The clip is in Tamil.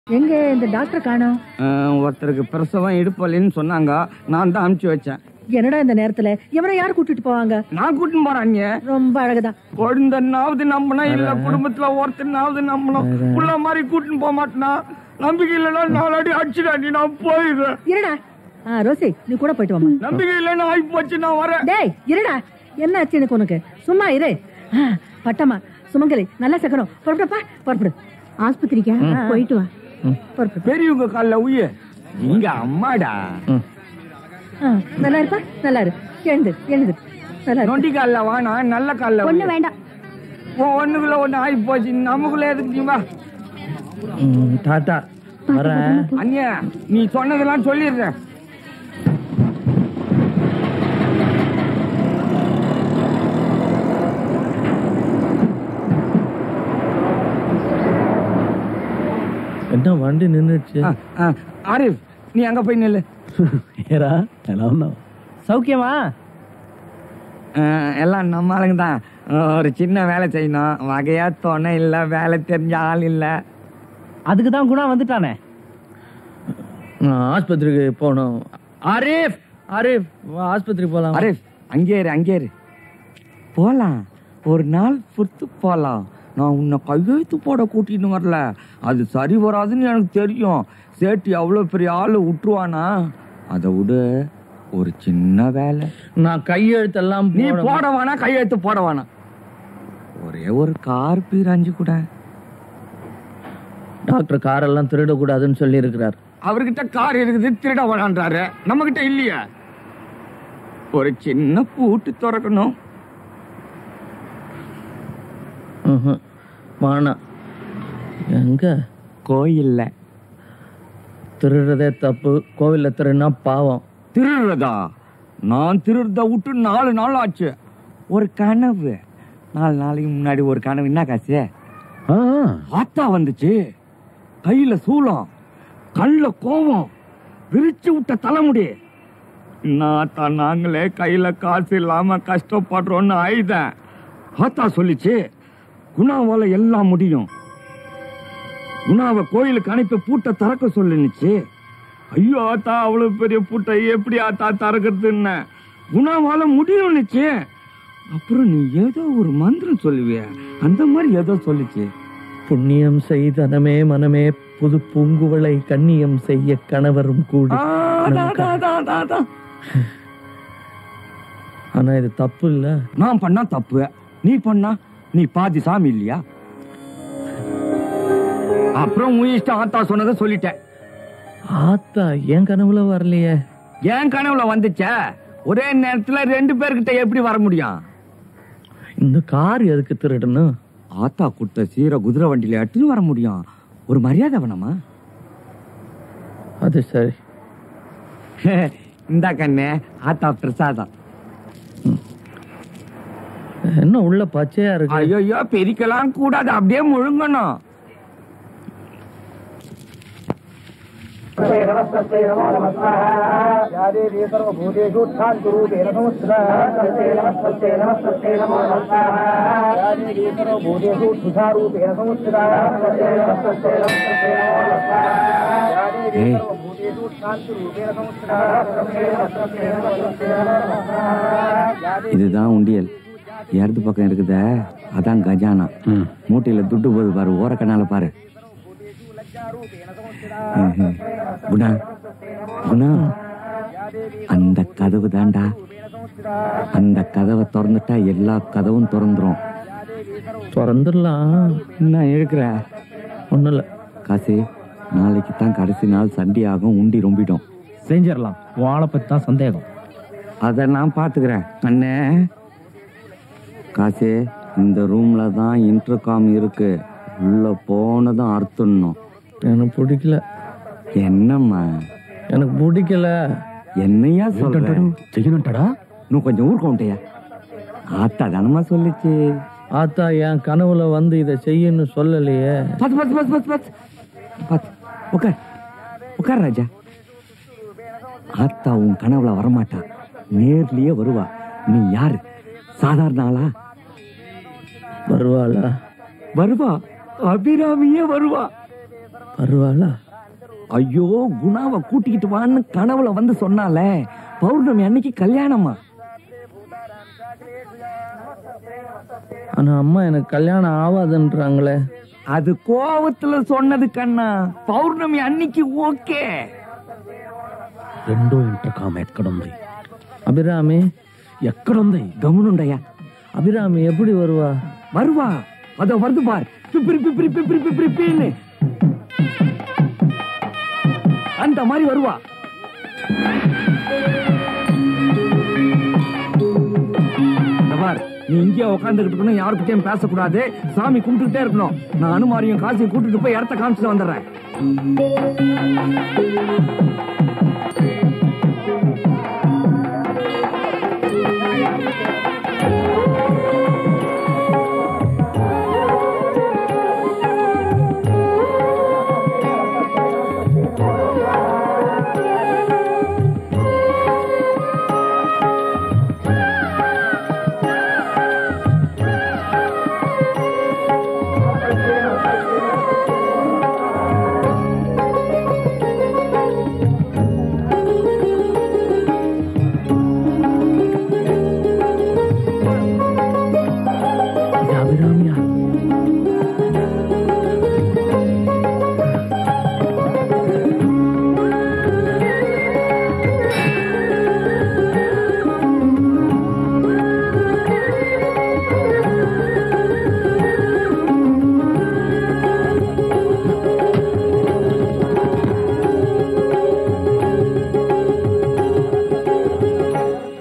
எங்க இந்த டாக்டர் காணோம் அஹ், ஒருத்தருக்கு பிரசவம் இடுப்பலின்னு சொன்னாங்க நான் தான் அனுப்பிச்சு வச்சேன் என்னடா இந்த நேரத்துல இவரை யார் கூட்டிட்டு போவாங்க நான் கூட்டின்னு போறேன் அண்ணியே ரொம்ப அழகுதான் குழந்தைனாவது நம்பணும் இல்ல குடும்பத்துல ஒருத்தனாவது நம்பணும் புள்ள மாதிரி கூட்டின்னு போக மாட்டேனா நம்பிக்கை இல்லைன்னா நாலாடி அடிச்சுடாண்டி நான் போயிடுறேன் இருடா ஆ ரோசி நீ கூட போயிட்டு வாமா நம்பிக்கை இல்லைன்னா ஆகி போச்சு நான் வரேன் டேய் இருடா என்ன ஆச்சு எனக்கு உனக்கு சும்மா இரு ஆ, பட்டம்மா சுமங்கலி நல்லா சக்கரம் புறப்படுப்பா புறப்படு ஆஸ்பத்திரிக்கா போயிட்டு வா புறப்படு பெரியவங்க காலில் உய இங்க அம்மாடா ஆ, நல்லா இருப்பா நல்லா இரு எழுந்து எழுந்து நல்லா இரு நொண்டி காலில் வானா நல்ல காலில் ஒண்ணு வேண்டாம் ஒண்ணுக்குள்ள ஒண்ணு ஆகி போச்சு நமக்குள்ள எதுக்கு நீ வா ம், டாட்டா வரேன் அண்ணியா நீ சொன்னதெல்லாம் சொல்லிடுறேன் என்ன வண்டி நின்றுச்சு ஆ, ஆ, ஆரிஃப் நீ அங்க போய் நில்லு ஏரா எல்லாம் சௌக்கியமா ஆ, எல்லாம் நம்ம ஆளுங்க தான் ஒரு சின்ன வேலை செய்யணும் வகையா துணை இல்ல வேலை தெரிஞ்ச ஆள் இல்ல அதுக்கு தான் குணா வந்துட்டானே ஆஸ்பத்திரிக்கு போகணும் ஆரிஃப் ஆரிஃப் வா, ஆஸ்பத்திரி போலாம் ஆரிஃப் அங்கே இரு அங்கே இரு போலாம் ஒரு நாள் பொறுத்து போலாம் நான் உன்னை கையெழுத்து போட கூட்டிட்டு வரல அது சரி வராதுன்னு எனக்கு தெரியும் சேட்டி அவ்வளோ பெரிய ஆளு விட்டுருவானா அதை விட ஒரு சின்ன வேலை நான் கையெழுத்தெல்லாம் நீ போட- போட வேணாம் கையெழுத்து போட வேணாம் ஒரே ஒரு கார் பீராஞ்சு கூட டாக்டர் காரெல்லாம் திருடக்கூடாதுன்னு சொல்லி இருக்கிறார் அவர்கிட்ட கார் இருக்குது திருட வேணான்றாரு நம்ம கிட்ட இல்லையா ஒரு சின்ன பூட்டு திறக்கணும் வேணாம் எங்க கோயில்ல திருடுறதே தப்பு கோவில்ல திருடினா பாவம் திருடுறதா நான் திருடுறத விட்டு நாலு நாள் ஆச்சு ஒரு கனவு நாலு நாளைக்கு முன்னாடி ஒரு கனவு என்ன காசு ஆ, ஆத்தா வந்துச்சு கையில சூளம் கல்ல கோவம் விரிச்சு விட்ட தலைமுடி ஆத்தா நாங்களே கையில காசு இல்லாம கஷ்டப்படுறோம்னு ஆயுதேன் ஆத்தா சொல்லிச்சு குணாவால எல்லாம் முடியும் குணாவை கோயிலுக்கு அனுப்பி பூட்டை திறக்க சொல்லுனுச்சு ஐயோ ஆத்தா அவ்வளவு பெரிய பூட்டை எப்படி ஆத்தா திறக்கிறதுன்னு குணாவால முடியும்னுச்சு அப்புறம் நீ ஏதோ ஒரு மந்திரம் சொல்லுவிய அந்த மாதிரி ஏதோ சொல்லுச்சு புண்ணியம் செய்தனமே மனமே புது பூங்குவளை கண்ணியம் செய்ய கணவரும் கூடி ஆ, அதான், அதான், அதான், அதான், அதான். ஆனா இது தப்பு இல்ல நான் பண்ணா தப்பு நீ பண்ணா நீ பாதி சாமி இல்லையா அப்புறம் உன் இஷ்டம் ஆத்தா சொன்னதை சொல்லிட்டேன் ஆத்தா என் கனவுல வரலையே என் கனவுல வந்துச்சே ஒரே நேரத்துல ரெண்டு பேர்கிட்ட எப்படி வர முடியும் இந்த கார் எதுக்கு திருடணும் ஆத்தா கொடுத்த சீர குதிரை வண்டியில எடுத்துன்னு வர முடியும் ஒரு மரியாதை வேணாமா அது சரி இந்த கண்ணே ஆத்தா பிரசாதம் என்ன உள்ள பச்சையா இருக்கு ஐயோ பிரிக்கலாம் கூடாது அப்படியே முழுங்கணும் ஏய். இதுதான் உண்டியல் இடது பக்கம் இருக்குதே அதான் கஜானா மூட்டையில துட்டு போகுது பாரு ஓரக்கண்ணால பாரு ம்ஹும். குணா குணா அந்த கதவு தான்டா அந்த கதவை திறந்துட்டா எல்லா கதவும் திறந்துரும் திறந்துடலாம் என்ன இழுக்கிற ஒண்ணும் இல்ல காசு நாளைக்கு தான் கடைசி நாள் சண்டே ஆகும் உண்டி ரொம்பிடும் செஞ்சிடலாம் வாழை பத்தி தான் சந்தேகம் அதை நான் பார்த்துக்கிறேன் அண்ணே காசு இந்த ரூம்ல தான் இன்டர்காம் இருக்கு உள்ள போனதும் அறுத்துடணும் எனக்கு பிடிக்கல என்னம்மா எனக்கு பிடிக்கல என்னையா சொல்ற செய்யணும்டா இன்னும் கொஞ்சம் ஊர்க்கவுண்டையா ஆத்தா தானம்மா சொல்லுச்சு ஆத்தா என் கனவுல வந்து இதை செய்யன்னு சொல்லலையே பத்து பத்து பத்து பத்து பத்து பத்து உட்கார் உட்கார் ராஜா ஆத்தா உன் கனவுல வரமாட்டா நேர்லயே வருவா நீ யாரு சாதாரண ஆளா வருவாளா வருவா அபிராமியே வருவா வருவாளா ஐயோ குணாவை கூட்டிக்கிட்டு வான்னு கனவுல வந்து சொன்னால பௌர்ணமி அன்னைக்கு கல்யாணமா ஆனா அம்மா எனக்கு கல்யாணம் ஆகாதுன்றாங்களே அது கோவத்துல சொன்னது கண்ணா பௌர்ணமி அன்னைக்கு ஓகே రెండో ఇంటకాం ఎక్కడుంది అభిరామి ఎక్కడుంది గమనుండయ్యా అభిరామి ఎప్పుడు வருவா வருவா அதோ வருது பார் பிப்பிரி பிப்பிரி பிப்பிரி பிப்பிரி பீன்னு அந்த மாதிரி வருவா இந்த பார் நீ இங்கே உட்காந்துக்கிட்டு இருக்கணும் யாருக்கிட்டையும் பேசக்கூடாது சாமி கும்பிட்டுக்கிட்டே இருக்கணும் நான் அனுமாரியும் காசையும் கூட்டிட்டு போய் இடத்த காமிச்சிட்டு வந்துடுறேன் ఇది అభిరామియా